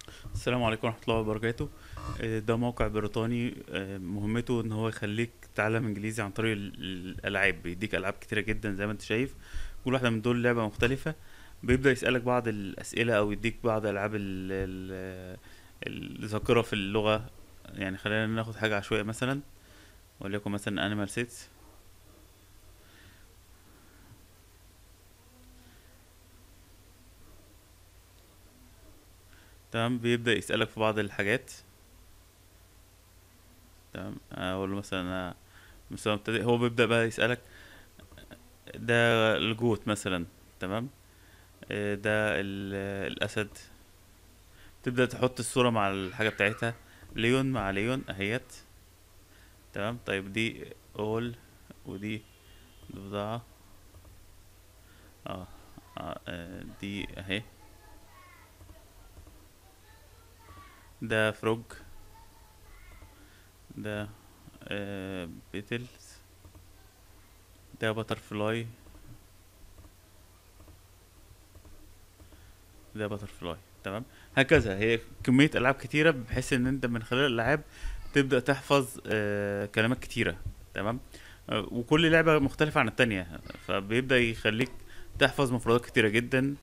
السلام عليكم ورحمة الله وبركاته آه، ده موقع بريطاني آه، مهمته ان هو يخليك تتعلم انجليزي عن طريق ال- الالعاب بيديك العاب كتيرة جدا زي ما انت شايف كل واحدة من دول لعبة مختلفة بيبدأ يسألك بعض الأسئلة او يديك بعض العاب ال- ال- الذاكرة في اللغة يعني خلينا ناخد حاجة عشوائية مثلا وليكن مثلا انيمال سيتس تمام بيبدأ يسألك في بعض الحاجات تمام اقول له مثلا أنا مستوى مبتدئ هو بيبدأ بقى يسألك ده الجوت مثلا تمام آه، ده ال- الأسد تبدأ تحط الصورة مع الحاجة بتاعتها ليون مع ليون اهيت تمام طيب دي اول ودي ضفدعة اه, آه آه، دي اهي ده فروج ده آه بيتلز ده باترفلاي ده باترفلاي تمام هكذا هي كمية ألعاب كتيرة بحيث إن أنت من خلال الألعاب تبدأ تحفظ آه كلمات كتيرة تمام آه وكل لعبة مختلفة عن التانية فبيبدأ يخليك تحفظ مفردات كتيرة جدا